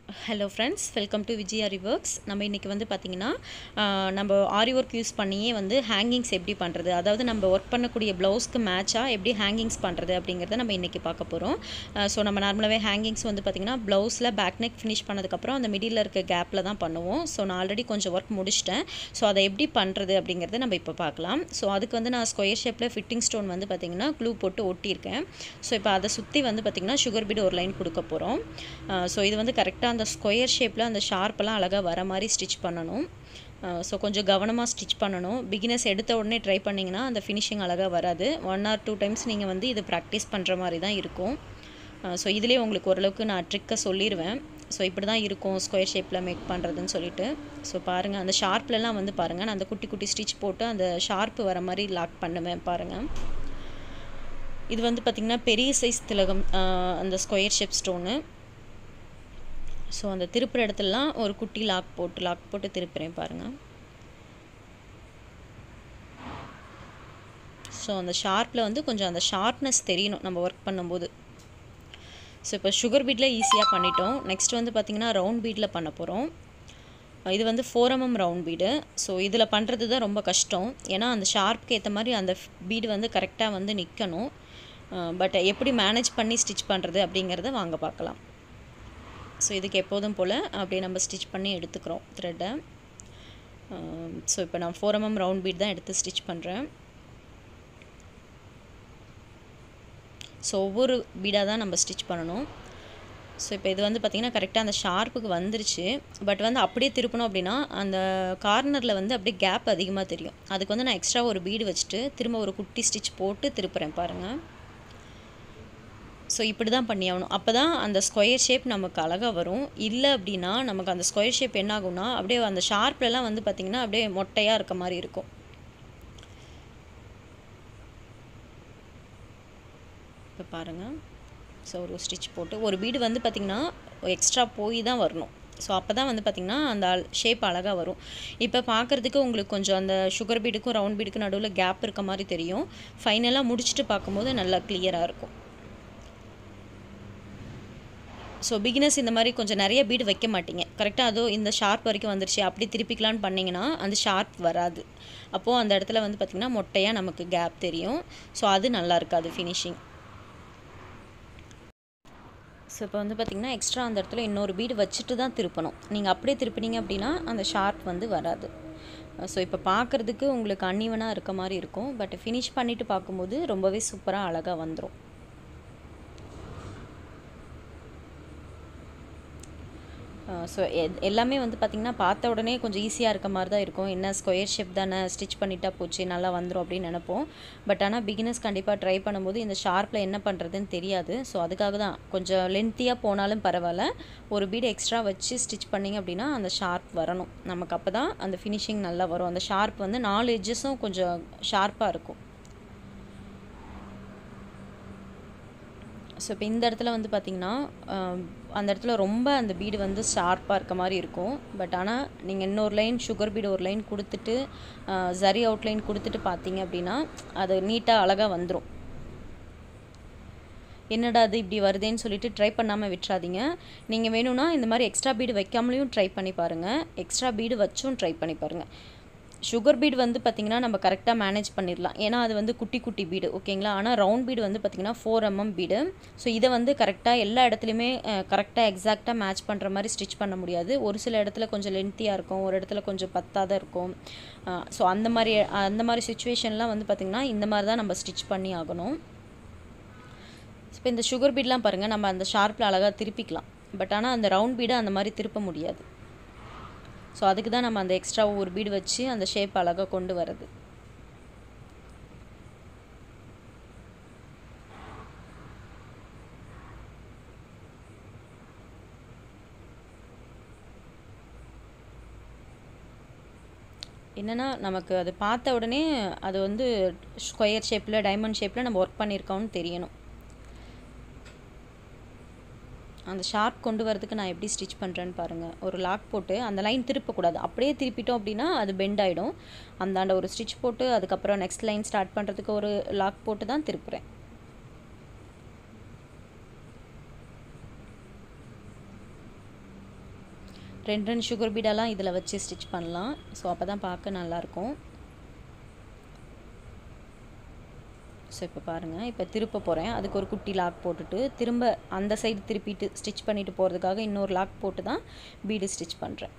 hello friends welcome to Vijay Aari works நம்ம இன்றைக்கி வந்து பார்த்திங்கன்னா ஆஹ், நம்ம ஆரி ஒர்க் யூஸ் பண்ணியே வந்து ஹேங்கிங்ஸ் எப்படி பண்ணுறது அதாவது நம்ம ஒர்க் பண்ணக்கூடிய ப்ளவுஸ்க்கு மேட்சாக எப்படி ஹேங்கிங்ஸ் பண்ணுறது அப்படிங்கிறத நம்ம இன்றைக்கி பார்க்க போகிறோம் ஸோ நம்ம நார்மலாகவே ஹேங்கிங்ஸ் வந்து பார்த்திங்கன்னா ப்ளவுஸில் பேக் நெக் ஃபினிஷ் பண்ணதுக்கப்புறம் அந்த மிடில் இருக்க கேப்பில் தான் பண்ணுவோம் ஸோ நான் ஆல்ரெடி கொஞ்சம் ஒர்க் முடிச்சிட்டேன் ஸோ அதை எப்படி பண்ணுறது அப்படிங்கிறத நம்ம இப்போ பார்க்கலாம் ஸோ அதுக்கு வந்து நான் ஸ்கொயர் ஷேப்பில் ஃபிட்டிங் ஸ்டோன் வந்து பார்த்திங்கன்னா க்ளூ போட்டு ஒட்டியிருக்கேன் ஸோ இப்போ அதை சுற்றி வந்து பார்த்திங்கன்னா சுகர் பீடு ஒரு லைன் கொடுக்க போகிறோம் ஸோ இது வந்து கரெக்டாக அந்த ஸ்கொயர் ஷேப்பில் அந்த ஷார்ப்பெல்லாம் அழகாக வர மாதிரி ஸ்டிச் பண்ணணும் ஸோ கொஞ்சம் கவனமாக ஸ்டிச் பண்ணணும் பிகினர்ஸ் எடுத்த உடனே ட்ரை பண்ணிங்கன்னா அந்த ஃபினிஷிங் அழகாக வராது ஒன் ஆர் டூ டைம்ஸ் நீங்கள் வந்து இது ப்ராக்டிஸ் பண்ணுற மாதிரி தான் இருக்கும் ஸோ இதுலேயே உங்களுக்கு ஓரளவுக்கு நான் ட்ரிக்கை சொல்லிடுவேன் ஸோ இப்படி தான் இருக்கும் ஸ்கொயர் ஷேப்பில் மேக் பண்ணுறதுன்னு சொல்லிட்டு ஸோ பாருங்கள் அந்த ஷார்ப்லலாம் வந்து பாருங்கள் நான் அந்த குட்டி குட்டி ஸ்டிச் போட்டு அந்த ஷார்ப்பு வர மாதிரி லாக் பண்ணுவேன் பாருங்கள் இது வந்து பார்த்திங்கன்னா பெரிய சைஸ் திலகம் ஆஹ் அந்த ஸ்கொயர் ஷேப் ஸ்டோனு ஸோ அந்த திருப்புற இடத்துலலாம் ஒரு குட்டி லாக் போட்டு லாக் போட்டு திருப்புறேன் பாருங்கள் ஸோ அந்த ஷார்ப்பில் வந்து கொஞ்சம் அந்த ஷார்ப்னஸ் தெரியணும் நம்ம ஒர்க் பண்ணும்போது ஸோ இப்போ சுகர் பீட்டில் ஈஸியாக பண்ணிட்டோம் நெக்ஸ்ட் வந்து பார்த்திங்கன்னா ரவுண்ட் பீட்டில் பண்ண போகிறோம் இது வந்து four MM round bead so இதில் பண்ணுறது தான் ரொம்ப கஷ்டம் ஏன்னா அந்த ஷார்ப்க்கு ஏற்ற மாதிரி அந்த பீடு வந்து கரெக்டாக வந்து நிற்கணும் பட் எப்படி மேனேஜ் பண்ணி ஸ்டிச் பண்ணுறது அப்படிங்கிறத வாங்க பார்க்கலாம் ஸோ இதுக்கு எப்போதும் போல் அப்படியே நம்ம ஸ்டிச் பண்ணி எடுத்துக்கிறோம் த்ரெட்டை ஸோ இப்போ நான் ஃபோர் எம்எம் ரவுண்ட் பீட் தான் எடுத்து ஸ்டிச் பண்ணுறேன் ஸோ ஒவ்வொரு பீடாக தான் நம்ம ஸ்டிச் பண்ணணும் ஸோ இப்போ இது வந்து பார்த்திங்கன்னா கரெக்டாக அந்த ஷார்ப்புக்கு வந்துருச்சு பட் வந்து அப்படியே திருப்பணும் அப்படின்னா அந்த கார்னரில் வந்து அப்படியே கேப் அதிகமாக தெரியும் அதுக்கு வந்து நான் எக்ஸ்ட்ரா ஒரு பீடு வச்சுட்டு திரும்ப ஒரு குட்டி ஸ்டிச் போட்டு திருப்புறேன் பாருங்கள் ஸோ இப்படி தான் பண்ணி ஆகணும் அப்போ தான் அந்த ஸ்கொயர் ஷேப் நமக்கு அழகாக வரும் இல்லை அப்படின்னா நமக்கு அந்த ஸ்கொயர் ஷேப் என்ன ஆகும்னா அப்படியே அந்த ஷார்ப்லலாம் வந்து பார்த்திங்கன்னா அப்படியே மொட்டையாக இருக்க மாதிரி இருக்கும் இப்போ பாருங்கள் ஸோ ஒரு ஸ்டிச் போட்டு ஒரு பீடு வந்து பார்த்திங்கன்னா எக்ஸ்ட்ரா போய் தான் வரணும் ஸோ அப்போ தான் வந்து பார்த்திங்கன்னா அந்த ஷேப் அழகாக வரும் இப்போ பார்க்குறதுக்கு உங்களுக்கு கொஞ்சம் அந்த சுகர் பீடுக்கும் ரவுண்ட் பீடுக்கும் நடுவில் கேப் இருக்க மாதிரி தெரியும் ஃபைனலாக முடிச்சுட்டு பார்க்கும்போது நல்லா கிளியராக இருக்கும் ஸோ பிகினர்ஸ் இந்த மாதிரி கொஞ்சம் நிறைய பீடு வைக்க மாட்டீங்க கரெக்டாக அதோ இந்த ஷார்ப் வரைக்கும் வந்துருச்சு அப்படி திருப்பிக்கலான்னு பண்ணிங்கன்னா அந்த ஷார்ப் வராது அப்போது அந்த இடத்துல வந்து பார்த்திங்கன்னா மொட்டையாக நமக்கு கேப் தெரியும் ஸோ அது நல்லா இருக்காது ஃபினிஷிங் ஸோ இப்போ வந்து பார்த்திங்கன்னா எக்ஸ்ட்ரா அந்த இடத்துல இன்னொரு பீடு வச்சுட்டு தான் திருப்பணும் நீங்கள் அப்படியே திருப்பினீங்க அப்படின்னா அந்த ஷார்ப் வந்து வராது ஸோ இப்போ பார்க்குறதுக்கு உங்களுக்கு அன்னிவனாக இருக்க மாதிரி இருக்கும் பட் ஃபினிஷ் பண்ணிவிட்டு பார்க்கும்போது ரொம்பவே சூப்பராக அழகாக வந்துடும் ஸோ எல்லாமே வந்து பார்த்திங்கன்னா பார்த்த உடனே கொஞ்சம் ஈஸியாக இருக்க மாதிரி தான் இருக்கும் என்ன ஸ்கொயர் ஷேப் தானே ஸ்டிச் பண்ணிட்டா போச்சு நல்லா வந்துடும் அப்படின்னு நினைப்போம் பட் ஆனால் பிகினர்ஸ் கண்டிப்பாக ட்ரை பண்ணும்போது இந்த ஷார்ப்பில் என்ன பண்ணுறதுன்னு தெரியாது ஸோ அதுக்காக தான் கொஞ்சம் லென்த்தியாக போனாலும் பரவாயில்ல ஒரு பீடு எக்ஸ்ட்ரா வச்சு ஸ்டிச் பண்ணிங்க அப்படின்னா அந்த ஷார்ப் வரணும் நமக்கு அப்போ தான் அந்த ஃபினிஷிங் நல்லா வரும் அந்த ஷார்ப் வந்து நாலு எட்ஜஸும் கொஞ்சம் ஷார்ப்பாக இருக்கும் ஸோ இப்போ இந்த இடத்துல வந்து பார்த்திங்கன்னா அந்த இடத்துல ரொம்ப அந்த பீடு வந்து ஷார்ப்பாக இருக்க மாதிரி இருக்கும் பட் ஆனால் நீங்கள் இன்னொரு லைன் சுகர் பீடு ஒரு லைன் கொடுத்துட்டு ஜரி அவுட்லைன் கொடுத்துட்டு பார்த்தீங்க அப்படின்னா அது நீட்டாக அழகாக வந்துடும் என்னடா அது இப்படி வருதேன்னு சொல்லிட்டு ட்ரை பண்ணாமல் விட்டுறாதீங்க நீங்கள் வேணும்னா இந்த மாதிரி எக்ஸ்ட்ரா பீடு வைக்காமலையும் ட்ரை பண்ணி பாருங்கள் எக்ஸ்ட்ரா பீடு வச்சும் ட்ரை பண்ணி பாருங்கள் சுகர் பீடு வந்து பார்த்திங்கன்னா நம்ம கரெக்டாக மேனேஜ் பண்ணிடலாம் ஏன்னா அது வந்து குட்டி குட்டி பீடு ஓகேங்களா ஆனால் ரவுண்ட் பீடு வந்து பார்த்திங்கன்னா ஃபோர் எம்எம் பீடு ஸோ இதை வந்து கரெக்டாக எல்லா இடத்துலையுமே கரெக்டாக எக்ஸாக்டாக மேட்ச் பண்ணுற மாதிரி ஸ்டிச் பண்ண முடியாது ஒரு சில இடத்துல கொஞ்சம் லென்த்தியாக இருக்கும் ஒரு இடத்துல கொஞ்சம் பத்தாத இருக்கும் ஸோ அந்த மாதிரி அந்த மாதிரி சுச்சுவேஷன்லாம் வந்து பார்த்திங்கன்னா இந்த மாதிரி தான் நம்ம ஸ்டிச் பண்ணி ஆகணும் இப்போ இந்த சுகர் பீட்லாம் பாருங்கள் நம்ம அந்த ஷார்ப்பில் அழகாக திருப்பிக்கலாம் பட் ஆனால் அந்த ரவுண்ட் பீடை அந்த மாதிரி திருப்ப முடியாது ஸோ அதுக்கு தான் நம்ம அந்த எக்ஸ்ட்ரா ஒரு பீடு வச்சு அந்த ஷேப் அழகாக கொண்டு வரது என்னென்னா நமக்கு அது பார்த்த உடனே அது வந்து ஸ்கொயர் ஷேப்பில் டைமண்ட் ஷேப்பில் நம்ம ஒர்க் பண்ணியிருக்கோம்னு தெரியணும் அந்த ஷார்ப் கொண்டு வரதுக்கு நான் எப்படி ஸ்டிச் பண்ணுறேன்னு பாருங்கள் ஒரு லாக் போட்டு அந்த லைன் திருப்பக்கூடாது அப்படியே திருப்பிட்டோம் அப்படின்னா அது பெண்ட் ஆகிடும் அந்தாண்ட ஒரு ஸ்டிச் போட்டு அதுக்கப்புறம் நெக்ஸ்ட் லைன் ஸ்டார்ட் பண்ணுறதுக்கு ஒரு லாக் போட்டு தான் திருப்புறேன் ரெண்டு ரெண்டு சுகர் பீடெல்லாம் இதில் வச்சு ஸ்டிச் பண்ணலாம் ஸோ அப்போ தான் பார்க்க நல்லாயிருக்கும் ஸோ இப்போ பாருங்கள் இப்போ திருப்ப போகிறேன் அதுக்கு ஒரு குட்டி லாக் போட்டுட்டு திரும்ப அந்த சைடு திருப்பிட்டு ஸ்டிச் பண்ணிட்டு போகிறதுக்காக இன்னொரு லாக் போட்டு தான் பீடு ஸ்டிச் பண்ணுறேன்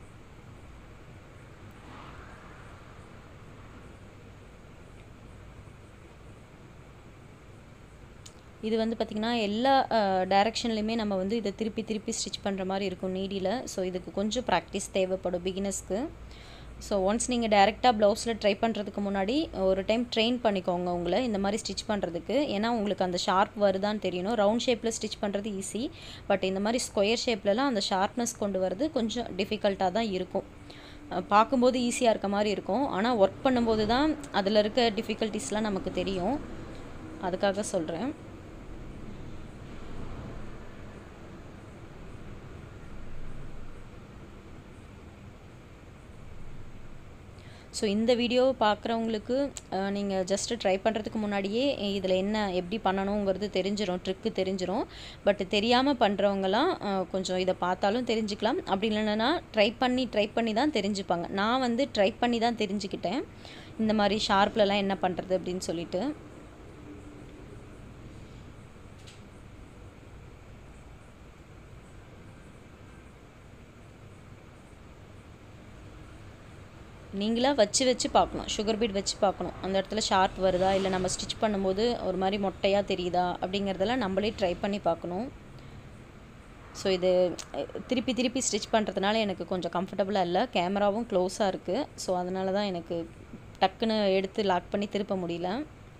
இது வந்து பார்த்திங்கன்னா எல்லா டைரக்ஷன்லையுமே நம்ம வந்து இதை திருப்பி திருப்பி ஸ்டிச் பண்ணுற மாதிரி இருக்கும் நீடியில் ஸோ இதுக்கு கொஞ்சம் ப்ராக்டிஸ் தேவைப்படும் பிகினர்ஸ்க்கு ஸோ ஒன்ஸ் நீங்கள் டேரெக்டாக ப்ளவுஸில் ட்ரை பண்ணுறதுக்கு முன்னாடி ஒரு டைம் ட்ரெயின் பண்ணிக்கோங்க உங்களை இந்த மாதிரி ஸ்டிச் பண்ணுறதுக்கு ஏன்னா உங்களுக்கு அந்த ஷார்ப் வருதான்னு தெரியணும் ரவுண்ட் ஷேப்பில் ஸ்டிச் பண்ணுறது ஈஸி பட் இந்த மாதிரி ஸ்கொயர் ஷேப்லலாம் அந்த ஷார்ப்னஸ் கொண்டு வரது கொஞ்சம் டிஃபிகல்ட்டாக தான் இருக்கும் பார்க்கும்போது ஈஸியாக இருக்க மாதிரி இருக்கும் ஆனால் ஒர்க் பண்ணும்போது தான் அதில் இருக்க டிஃபிகல்ட்டிஸ்லாம் நமக்கு தெரியும் அதுக்காக சொல்கிறேன் ஸோ இந்த வீடியோ பார்க்குறவங்களுக்கு நீங்கள் ஜஸ்ட்டு ட்ரை பண்ணுறதுக்கு முன்னாடியே இதில் என்ன எப்படி பண்ணணுங்கிறது தெரிஞ்சிடும் ட்ரிக்கு தெரிஞ்சிடும் பட் தெரியாமல் பண்ணுறவங்களாம் கொஞ்சம் இதை பார்த்தாலும் தெரிஞ்சுக்கலாம் அப்படி இல்லைன்னா ட்ரை பண்ணி ட்ரை பண்ணி தான் தெரிஞ்சுப்பாங்க நான் வந்து ட்ரை பண்ணி தான் தெரிஞ்சுக்கிட்டேன் இந்த மாதிரி ஷார்ப்லலாம் என்ன பண்ணுறது அப்படின்னு சொல்லிட்டு நீங்களாக வச்சு வச்சு பார்க்கணும் சுகர் பீட் வச்சு பார்க்கணும் அந்த இடத்துல ஷார்ப் வருதா இல்லை நம்ம ஸ்டிச் பண்ணும்போது ஒரு மாதிரி மொட்டையாக தெரியுதா அப்படிங்கிறதெல்லாம் நம்மளே ட்ரை பண்ணி பார்க்கணும் ஸோ இது திருப்பி திருப்பி ஸ்டிச் பண்ணுறதுனால எனக்கு கொஞ்சம் கம்ஃபர்டபுளாக இல்லை கேமராவும் க்ளோஸாக இருக்குது ஸோ அதனால தான் எனக்கு டக்குன்னு எடுத்து லாக் பண்ணி திருப்ப முடியல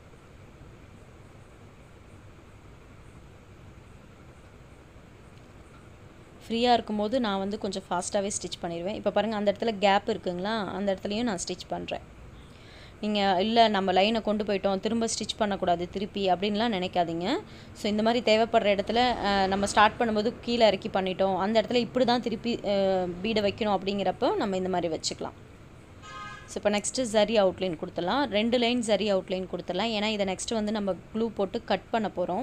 ஃப்ரீயாக இருக்கும்போது நான் வந்து கொஞ்சம் ஃபாஸ்ட்டாகவே ஸ்டிச் பண்ணிடுவேன் இப்போ பாருங்கள் அந்த இடத்துல கேப் இருக்குங்களா அந்த இடத்துலையும் நான் ஸ்டிச் பண்ணுறேன் நீங்கள் இல்லை நம்ம லைனை கொண்டு போயிட்டோம் திரும்ப ஸ்டிச் பண்ணக்கூடாது திருப்பி அப்படின்லாம் நினைக்காதீங்க ஸோ இந்த மாதிரி தேவைப்படுற இடத்துல நம்ம ஸ்டார்ட் பண்ணும்போது கீழே இறக்கி பண்ணிட்டோம் அந்த இடத்துல இப்படி தான் திருப்பி பீடை வைக்கணும் அப்படிங்கிறப்போ நம்ம இந்த மாதிரி வச்சுக்கலாம் ஸோ இப்போ நெக்ஸ்ட்டு ஜரி அவுட்லைன் கொடுத்துடலாம் ரெண்டு லைன் ஜரி அவுட்லைன் கொடுத்துடலாம் ஏன்னா இதை நெக்ஸ்ட்டு வந்து நம்ம க்ளூ போட்டு கட் பண்ண போகிறோம்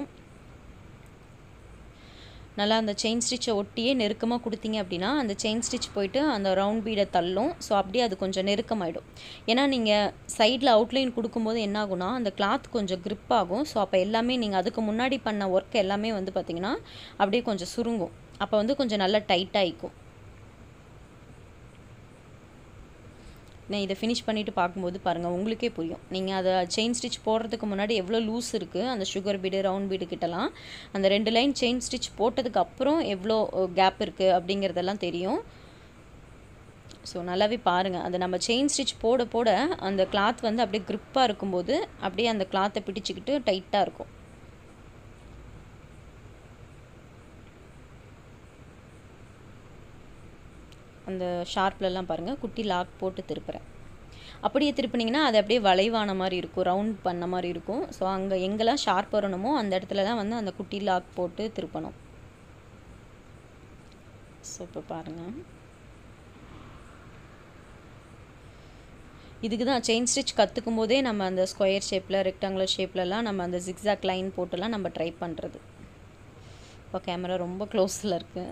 நல்லா அந்த செயின் ஸ்டிச்சை ஒட்டியே நெருக்கமாக கொடுத்தீங்க அப்படின்னா அந்த செயின் ஸ்டிச் போயிட்டு அந்த ரவுண்ட் பீடை தள்ளும் ஸோ அப்படியே அது கொஞ்சம் நெருக்கமாயிடும் ஏன்னா நீங்கள் சைடில் அவுட்லைன் கொடுக்கும்போது என்ன ஆகும்னா அந்த கிளாத் கொஞ்சம் க்ரிப் ஆகும் ஸோ அப்போ எல்லாமே நீங்கள் அதுக்கு முன்னாடி பண்ண ஒர்க் எல்லாமே வந்து பார்த்திங்கன்னா அப்படியே கொஞ்சம் சுருங்கும் அப்போ வந்து கொஞ்சம் நல்லா டைட்டாகிக்கும் நான் இதை ஃபினிஷ் பண்ணிவிட்டு பார்க்கும்போது பாருங்கள் உங்களுக்கே புரியும் நீங்கள் அதை செயின் ஸ்டிச் போடுறதுக்கு முன்னாடி எவ்வளோ லூஸ் இருக்குது அந்த சுகர் பீடு ரவுண்ட் பீடு கிட்டலாம் அந்த ரெண்டு லைன் செயின் ஸ்டிச் போட்டதுக்கு அப்புறம் எவ்வளோ கேப் இருக்குது அப்படிங்கிறதெல்லாம் தெரியும் ஸோ நல்லாவே பாருங்கள் அது நம்ம செயின் ஸ்டிச் போட போட அந்த கிளாத் வந்து அப்படியே க்ரிப்பாக இருக்கும்போது அப்படியே அந்த கிளாத்தை பிடிச்சிக்கிட்டு டைட்டாக இருக்கும் அந்த ஷார்ப்லலாம் பாருங்கள் குட்டி லாக் போட்டு திருப்புறேன் அப்படியே திருப்பினீங்கன்னா அது அப்படியே வளைவான மாதிரி இருக்கும் ரவுண்ட் பண்ண மாதிரி இருக்கும் ஸோ அங்கே எங்கெல்லாம் ஷார்ப் வரணுமோ அந்த இடத்துல தான் வந்து அந்த குட்டி லாக் போட்டு திருப்பணும் ஸோ இப்போ பாருங்கள் இதுக்கு தான் செயின் ஸ்டிச் கற்றுக்கும் போதே நம்ம அந்த ஸ்கொயர் ஷேப்பில் ரெக்டாங்குலர் ஷேப்லலாம் நம்ம அந்த ஜிக்ஸாக் லைன் போட்டுலாம் நம்ம ட்ரை பண்ணுறது இப்போ கேமரா ரொம்ப க்ளோஸில் இருக்குது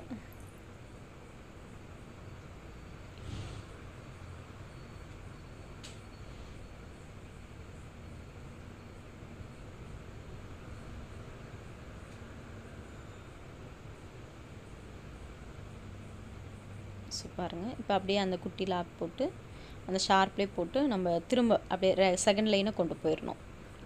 ஸோ பாருங்கள் இப்போ அப்படியே அந்த குட்டி லாக் போட்டு அந்த ஷார்ப்லேயே போட்டு நம்ம திரும்ப அப்படியே செகண்ட் லைனை கொண்டு போயிடணும்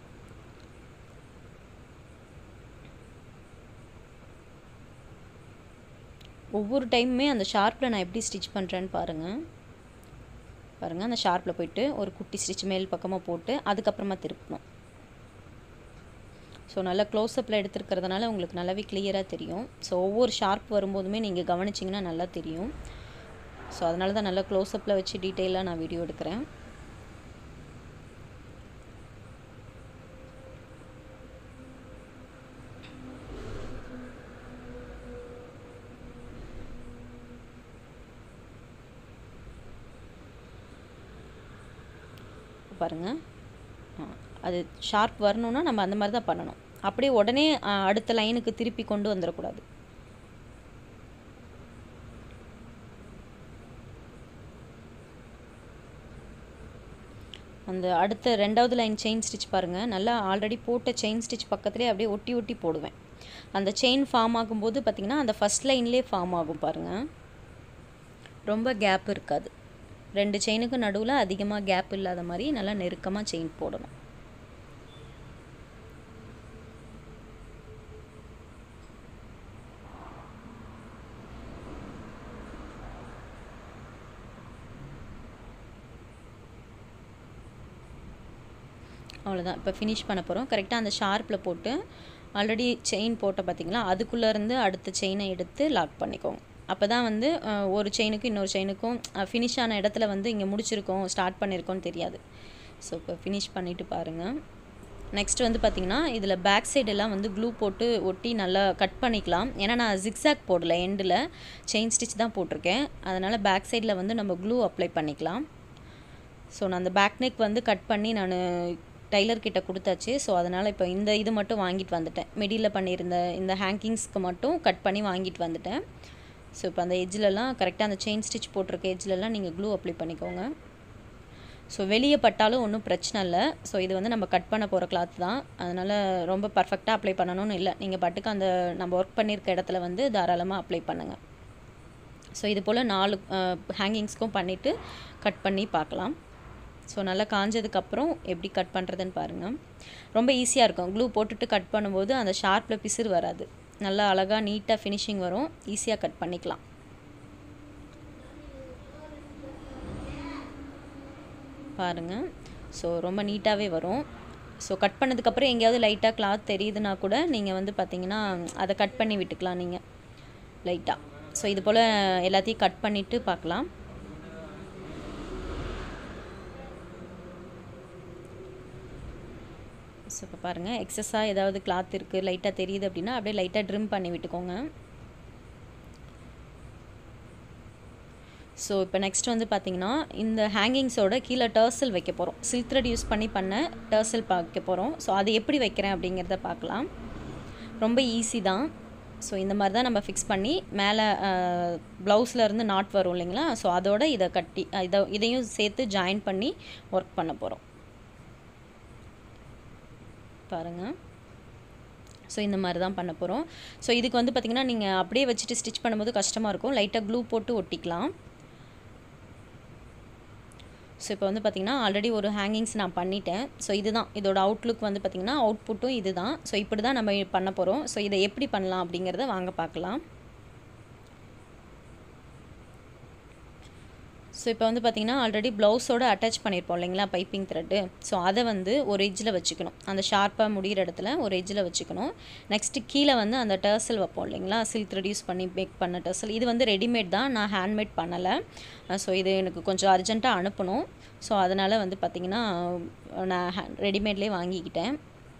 ஒவ்வொரு டைமுமே அந்த ஷார்ப்பில் நான் எப்படி ஸ்டிச் பண்ணுறேன்னு பாருங்கள் பாருங்கள் அந்த ஷார்ப்பில் போயிட்டு ஒரு குட்டி ஸ்டிச் மேல் பக்கமாக போட்டு அதுக்கப்புறமா திருப்பணும் ஸோ நல்லா க்ளோஸ்அப்பில் எடுத்துருக்கிறதுனால உங்களுக்கு நல்லாவே கிளியராக தெரியும் ஸோ ஒவ்வொரு ஷார்ப் வரும்போதுமே நீங்கள் கவனிச்சிங்கன்னா நல்லா தெரியும் ஸோ அதனால தான் நல்லா க்ளோஸ்அப்பில் வச்சு டீட்டெயிலாக நான் வீடியோ எடுக்கிறேன் பாருங்கள் அது ஷார்ப் வரணும்னா நம்ம அந்த மாதிரி தான் பண்ணணும் அப்படியே உடனே அடுத்த லைனுக்கு திருப்பி கொண்டு வந்துடக்கூடாது அந்த அடுத்த ரெண்டாவது லைன் செயின் ஸ்டிச் பாருங்கள் நல்லா ஆல்ரெடி போட்ட செயின் ஸ்டிச் பக்கத்துலேயே அப்படியே ஒட்டி ஒட்டி போடுவேன் அந்த செயின் ஃபார்ம் ஆகும்போது பார்த்திங்கன்னா அந்த ஃபஸ்ட் லைன்லேயே ஃபார்ம் ஆகும் பாருங்கள் ரொம்ப கேப் இருக்காது ரெண்டு செயினுக்கு நடுவில் அதிகமாக கேப் இல்லாத மாதிரி நல்லா நெருக்கமாக செயின் போடணும் அவ்வளோதான் இப்போ ஃபினிஷ் பண்ண போகிறோம் கரெக்டாக அந்த ஷார்ப்பில் போட்டு ஆல்ரெடி செயின் போட்ட பார்த்தீங்களா அதுக்குள்ளேருந்து அடுத்த செயினை எடுத்து லாக் பண்ணிக்கோங்க அப்போ தான் வந்து ஒரு செயினுக்கும் இன்னொரு செயினுக்கும் ஃபினிஷ் ஆன இடத்துல வந்து இங்கே முடிச்சிருக்கோம் ஸ்டார்ட் பண்ணியிருக்கோம்னு தெரியாது ஸோ இப்போ ஃபினிஷ் பண்ணிவிட்டு பாருங்கள் நெக்ஸ்ட் வந்து பார்த்திங்கன்னா இதில் பேக் சைடெல்லாம் வந்து க்ளூ போட்டு ஒட்டி நல்லா கட் பண்ணிக்கலாம் ஏன்னா நான் ஜிக்ஸாக் போடல எண்டில் செயின் ஸ்டிச் தான் போட்டிருக்கேன் அதனால் பேக் சைடில் வந்து நம்ம க்ளூ அப்ளை பண்ணிக்கலாம் ஸோ நான் அந்த பேக் நெக் வந்து கட் பண்ணி நான் டைலர் கிட்ட கொடுத்தாச்சு ஸோ அதனால் இப்போ இந்த இது மட்டும் வாங்கிட்டு வந்துட்டேன் மிடியில் பண்ணியிருந்த இந்த ஹேங்கிங்ஸ்க்கு மட்டும் கட் பண்ணி வாங்கிட்டு வந்துட்டேன் ஸோ இப்போ அந்த எஜ்ஜிலலாம் கரெக்டாக அந்த செயின் ஸ்டிச் போட்டிருக்க எஜ்ஜிலலாம் நீங்கள் க்ளூ அப்ளை பண்ணிக்கோங்க ஸோ வெளியே பட்டாலும் ஒன்றும் பிரச்சனை இல்லை ஸோ இது வந்து நம்ம கட் பண்ண போகிற கிளாத் தான் அதனால் ரொம்ப பர்ஃபெக்டாக அப்ளை பண்ணணும்னு இல்லை நீங்கள் பட்டுக்கு அந்த நம்ம ஒர்க் பண்ணியிருக்க இடத்துல வந்து தாராளமாக அப்ளை பண்ணுங்கள் ஸோ இது போல் நாலு ஹேங்கிங்ஸ்க்கும் பண்ணிவிட்டு கட் பண்ணி பார்க்கலாம் ஸோ நல்லா காஞ்சதுக்கப்புறம் எப்படி கட் பண்ணுறதுன்னு பாருங்கள் ரொம்ப ஈஸியாக இருக்கும் க்ளூ போட்டுட்டு கட் பண்ணும்போது அந்த ஷார்ப்பில் பிசிறு வராது நல்லா அழகாக நீட்டாக ஃபினிஷிங் வரும் ஈஸியாக கட் பண்ணிக்கலாம் பாருங்கள் ஸோ ரொம்ப நீட்டாகவே வரும் ஸோ கட் பண்ணதுக்கப்புறம் எங்கேயாவது லைட்டாக கிளாத் தெரியுதுன்னா கூட நீங்கள் வந்து பார்த்தீங்கன்னா அதை கட் பண்ணி விட்டுக்கலாம் நீங்கள் லைட்டாக ஸோ இது போல் எல்லாத்தையும் கட் பண்ணிவிட்டு பார்க்கலாம் ஸோ இப்போ பாருங்கள் எக்ஸஸாக ஏதாவது கிளாத் இருக்குது லைட்டாக தெரியுது அப்படின்னா அப்படியே லைட்டாக ட்ரிம் பண்ணி விட்டுக்கோங்க ஸோ இப்போ நெக்ஸ்ட் வந்து பார்த்திங்கன்னா இந்த ஹேங்கிங்ஸோட கீழே டர்சல் வைக்க போகிறோம் சில்க் த்ரெட் யூஸ் பண்ணி பண்ண டர்சல் வைக்க போகிறோம் ஸோ அது எப்படி வைக்கிறேன் அப்படிங்கிறத பார்க்கலாம் ரொம்ப ஈஸி தான் ஸோ இந்த மாதிரி தான் நம்ம ஃபிக்ஸ் பண்ணி மேலே ப்ளவுஸில் இருந்து நாட் வரும் இல்லைங்களா ஸோ அதோட இதை கட்டி இதை இதையும் சேர்த்து ஜாயின் பண்ணி ஒர்க் பண்ண போகிறோம் பாருங்கள் ஸோ இந்த மாதிரி தான் பண்ண போகிறோம் ஸோ இதுக்கு வந்து பார்த்திங்கன்னா நீங்கள் அப்படியே வச்சுட்டு ஸ்டிச் பண்ணும்போது கஷ்டமாக இருக்கும் லைட்டாக க்ளூ போட்டு ஒட்டிக்கலாம் ஸோ இப்போ வந்து பார்த்திங்கன்னா ஆல்ரெடி ஒரு ஹேங்கிங்ஸ் நான் பண்ணிட்டேன் ஸோ இதுதான் இதோட அவுட்லுக் வந்து பார்த்திங்கன்னா அவுட்புட்டும் இது தான் ஸோ இப்படி தான் நம்ம பண்ண போகிறோம் ஸோ இதை எப்படி பண்ணலாம் அப்படிங்கிறத வாங்க பார்க்கலாம் ஸோ இப்போ வந்து பார்த்திங்கன்னா ஆல்ரெடி ப்ளவுஸோடு அட்டாச் பண்ணியிருப்போம் இல்லைங்களா பைப்பிங் த்ரெட்டு ஸோ அதை வந்து ஒரு எஜ்ஜில் வச்சுக்கணும் அந்த ஷார்ப்பாக முடிகிற இடத்துல ஒரு எஜ்ஜில் வச்சுக்கணும் நெக்ஸ்ட்டு கீழே வந்து அந்த டர்சல் வைப்போம் இல்லைங்களா சில்க் த்ரெட் யூஸ் பண்ணி மேக் பண்ண டர்சல் இது வந்து ரெடிமேட் தான் நான் ஹேண்ட்மேட் பண்ணலை ஸோ இது எனக்கு கொஞ்சம் அர்ஜென்ட்டாக அனுப்பணும் ஸோ அதனால் வந்து பார்த்திங்கன்னா நான் ஹே ரெடிமேட்லேயே வாங்கிக்கிட்டேன்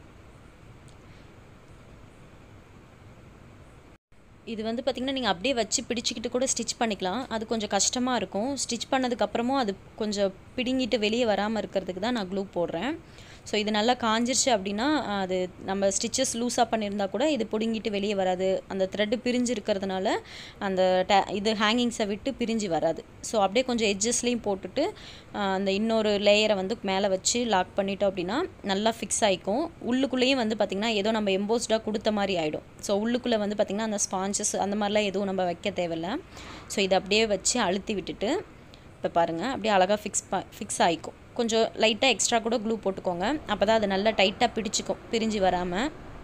இது வந்து பார்த்திங்கன்னா நீங்கள் அப்படியே வச்சு பிடிச்சிக்கிட்டு கூட ஸ்டிச் பண்ணிக்கலாம் அது கொஞ்சம் கஷ்டமாக இருக்கும் ஸ்டிச் பண்ணதுக்கப்புறமும் அது கொஞ்சம் பிடுங்கிட்டு வெளியே வராமல் இருக்கிறதுக்கு தான் நான் க்ளூ போடுறேன் ஸோ இது நல்லா காஞ்சிருச்சு அப்படின்னா அது நம்ம ஸ்டிச்சஸ் லூஸாக பண்ணியிருந்தா கூட இது பிடுங்கிட்டு வெளியே வராது அந்த த்ரெட்டு பிரிஞ்சு இருக்கிறதுனால அந்த டே இது ஹேங்கிங்ஸை விட்டு பிரிஞ்சு வராது ஸோ அப்படியே கொஞ்சம் எட்ஜஸ்லேயும் போட்டுட்டு அந்த இன்னொரு லேயரை வந்து மேலே வச்சு லாக் பண்ணிட்டோம் அப்படின்னா நல்லா ஃபிக்ஸ் ஆகிக்கும் உள்ளுக்குள்ளேயும் வந்து பார்த்திங்கன்னா ஏதோ நம்ம எம்போஸ்டாக கொடுத்த மாதிரி ஆகிடும் ஸோ உள்ளுக்குள்ளே வந்து பார்த்திங்கன்னா அந்த ஸ்பான்சஸ் அந்த மாதிரிலாம் எதுவும் நம்ம வைக்க தேவையில்ல ஸோ இதை அப்படியே வச்சு அழுத்தி விட்டுட்டு இப்போ பாருங்கள் அப்படியே அழகாக ஃபிக்ஸ் ப ஃபிக்ஸ் ஆகிக்கும் கொஞ்சம் லைட்டாக எக்ஸ்ட்ரா கூட க்ளூ போட்டுக்கோங்க அப்போ தான் அது நல்லா டைட்டாக பிடிச்சிக்கும் பிரிஞ்சு வராமல்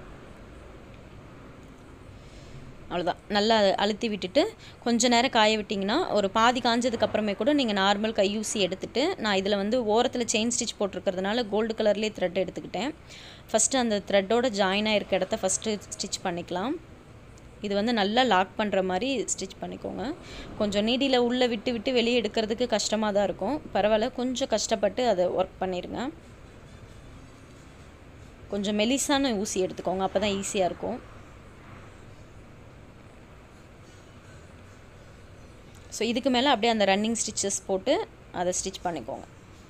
அவ்வளோதான் நல்லா அழுத்தி விட்டுட்டு கொஞ்ச நேரம் காய விட்டிங்கன்னா ஒரு பாதி காஞ்சதுக்கு அப்புறமே கூட நீங்கள் நார்மல் கையூசி எடுத்துகிட்டு நான் இதில் வந்து ஓரத்தில் செயின் ஸ்டிச் போட்டிருக்கிறதுனால கோல்டு கலர்லேயே த்ரெட் எடுத்துக்கிட்டேன் ஃபஸ்ட்டு அந்த த்ரெட்டோட ஜாயின் ஆகிருக்க இடத்த ஃபஸ்ட்டு ஸ்டிச் பண்ணிக்கலாம் இது வந்து நல்லா லாக் பண்ணுற மாதிரி ஸ்டிச் பண்ணிக்கோங்க கொஞ்சம் நீடியில் உள்ளே விட்டு விட்டு வெளியே எடுக்கிறதுக்கு கஷ்டமாக தான் இருக்கும் பரவாயில்ல கொஞ்சம் கஷ்டப்பட்டு அதை ஒர்க் பண்ணிடுங்க கொஞ்சம் மெலிசான ஊசி எடுத்துக்கோங்க அப்போ தான் ஈஸியாக இருக்கும் ஸோ இதுக்கு மேலே அப்படியே அந்த ரன்னிங் ஸ்டிச்சஸ் போட்டு அதை ஸ்டிச் பண்ணிக்கோங்க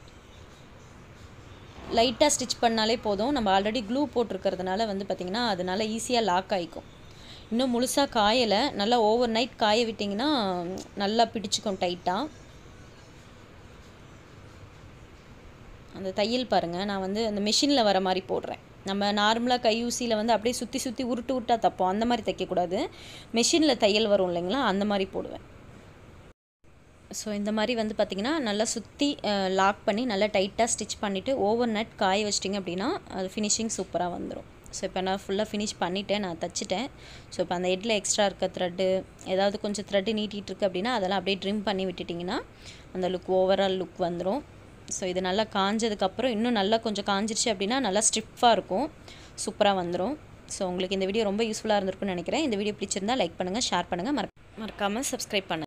லைட்டாக ஸ்டிச் பண்ணாலே போதும் நம்ம ஆல்ரெடி க்ளூ போட்டிருக்கிறதுனால வந்து பார்த்திங்கன்னா அதனால ஈஸியாக லாக் ஆகிக்கும் இன்னும் முழுசாக காயலை நல்லா ஓவர் நைட் காய விட்டிங்கன்னா நல்லா பிடிச்சிக்கும் டைட்டாக அந்த தையல் பாருங்கள் நான் வந்து அந்த மிஷினில் வர மாதிரி போடுறேன் நம்ம நார்மலாக கை ஊசியில் வந்து அப்படியே சுற்றி சுற்றி உருட்டு உருட்டாக தைப்போம் அந்த மாதிரி தைக்கக்கூடாது மிஷினில் தையல் வரும் இல்லைங்களா அந்த மாதிரி போடுவேன் ஸோ இந்த மாதிரி வந்து பார்த்திங்கன்னா நல்லா சுற்றி லாக் பண்ணி நல்லா டைட்டாக ஸ்டிச் பண்ணிவிட்டு ஓவர் நட் காய வச்சிட்டிங்க அப்படின்னா அது ஃபினிஷிங் சூப்பராக வந்துடும் ஸோ இப்போ நான் ஃபுல்லாக ஃபினிஷ் பண்ணிவிட்டேன் நான் தச்சுட்டேன் ஸோ இப்போ அந்த ஹெட்டில் எக்ஸ்ட்ரா இருக்க த்ரெட்டு ஏதாவது கொஞ்சம் த்ரெட்டு நீட்டிகிட்டு இருக்கு அப்படின்னா அதெல்லாம் அப்படியே ட்ரிம் பண்ணி விட்டுட்டிங்கன்னா அந்த லுக் ஓவரால் லுக் வந்துடும் ஸோ இது நல்லா காஞ்சதுக்கப்புறம் இன்னும் நல்லா கொஞ்சம் காஞ்சிருச்சு அப்படின்னா நல்லா ஸ்டிஃபாக இருக்கும் சூப்பராக வந்துடும் ஸோ உங்களுக்கு இந்த வீடியோ ரொம்ப யூஸ்ஃபுல்லாக இருந்திருக்குன்னு நினைக்கிறேன் இந்த வீடியோ பிடிச்சிருந்தா லைக் பண்ணுங்கள் ஷேர் பண்ணுங்கள் மறக்காமல் சப்ஸ்கிரைப் பண்ணுங்கள்